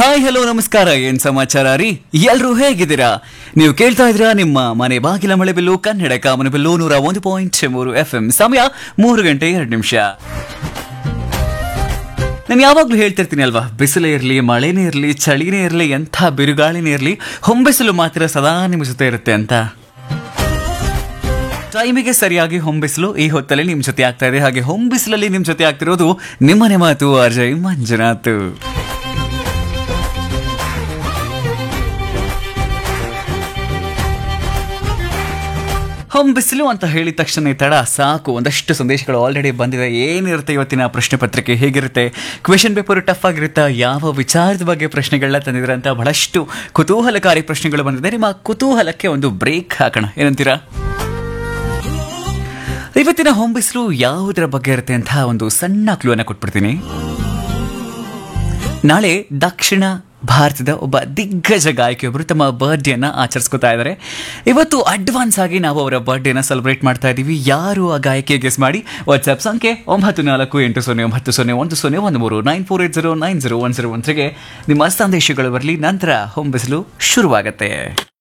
hi hello ನಮಸ್ಕಾರ ಏನ್ ಸಮಾಚಾರ ರೀ ಎಲ್ರೂ ಹೇಗಿದ್ದೀರಾ ನೀವು ಕೇಳ್ತಾ ಇದ್ದೀರಾ ನಿಮ್ಮ ಮನೆ ಬಾಗಿಲ ಮಳೆ ಬಿಲ್ಲು ಕನ್ನಡ ಕಾಮನ ಬಿಲ್ಲು ನೂರ ಒಂದು ಪಾಯಿಂಟ್ ಮೂರು ಎಫ್ ಎಂ ಸಮಯ ಮೂರು ಗಂಟೆ ಎರಡು ನಿಮಿಷ ನಾನು ಯಾವಾಗಲೂ ಹೇಳ್ತಿರ್ತೀನಿ ಅಲ್ವಾ ಬಿಸಿಲೇ ಇರಲಿ ಮಳೆನೇ ಇರಲಿ ಚಳಿನೇ ಇರಲಿ ಎಂಥ ಬಿರುಗಾಳಿನೇ ಇರಲಿ ಹೊಂಬಿಸಿಲು ಮಾತ್ರ ಸದಾ ನಿಮ್ಮ ಜೊತೆ ಇರುತ್ತೆ ಅಂತ ಟೈಮಿಗೆ ಸರಿಯಾಗಿ ಹೊಂಬಿಸಲು ಈ ಹೊತ್ತಲ್ಲಿ ನಿಮ್ಮ ಜೊತೆ ಆಗ್ತಾ ಇದೆ ಹಾಗೆ ಹೊಂಬಿಸಲಲ್ಲಿ ನಿಮ್ಮ ಜೊತೆ ಆಗ್ತಿರೋದು ನಿಮ್ಮನೆ ಮಾತು ಅಜಯ್ ಮಂಜುನಾಥ್ ಹೊಂಬಿಸಿಲು ಅಂತ ಹೇಳಿದ ತಕ್ಷಣ ತಡ ಸಾಕು ಒಂದಷ್ಟು ಸಂದೇಶಗಳು ಆಲ್ರೆಡಿ ಬಂದಿದೆ ಏನಿರುತ್ತೆ ಇವತ್ತಿನ ಪ್ರಶ್ನೆ ಪತ್ರಿಕೆ ಹೇಗಿರುತ್ತೆ ಕ್ವೆಶನ್ ಪೇಪರ್ ಟಫ್ ಆಗಿರುತ್ತಾ ಯಾವ ವಿಚಾರದ ಬಗ್ಗೆ ಪ್ರಶ್ನೆಗಳನ್ನ ತಂದಿದ್ರೆ ಅಂತ ಬಹಳಷ್ಟು ಕುತೂಹಲಕಾರಿ ಪ್ರಶ್ನೆಗಳು ಬಂದಿದೆ ನಿಮ್ಮ ಕುತೂಹಲಕ್ಕೆ ಒಂದು ಬ್ರೇಕ್ ಹಾಕೋಣ ಏನಂತೀರಾ ಇವತ್ತಿನ ಹೊಂಬಿಸಲು ಯಾವುದರ ಬಗ್ಗೆ ಇರುತ್ತೆ ಅಂತ ಒಂದು ಸಣ್ಣ ಕ್ಲೂವನ್ನು ಕೊಟ್ಬಿಡ್ತೀನಿ ನಾಳೆ ದಕ್ಷಿಣ ಭಾರತದ ಒಬ್ಬ ದಿಗ್ಗಜ ಗಾಯಕಿಯೊಬ್ಬರು ತಮ್ಮ ಬರ್ಡೇನ ಆಚರಿಸ್ಕೊತಾ ಇದ್ದಾರೆ ಇವತ್ತು ಅಡ್ವಾನ್ಸ್ ಆಗಿ ನಾವು ಅವರ ಬರ್ಡೇನ ಸೆಲೆಬ್ರೇಟ್ ಮಾಡ್ತಾ ಇದ್ದೀವಿ ಯಾರು ಆ ಗಾಯಕಿಯ ಗೆಸ್ ಮಾಡಿ ವಾಟ್ಸ್ಆಪ್ ಸಂಖ್ಯೆ ಒಂಬತ್ತು ನಾಲ್ಕು ಎಂಟು ಸೊನ್ನೆ ಒಂಬತ್ತು ಸೊನ್ನೆ ಒಂದು ಸೊನ್ನೆ ಒಂದು ಮೂರು nine four eight zero nine zero one zero one ತ್ರೀಗೆ ನಿಮ್ಮ ಸಂದೇಶಗಳು ಬರಲಿ ನಂತರ ಹೊಂಬಿಸಲು ಶುರುವಾಗತ್ತೆ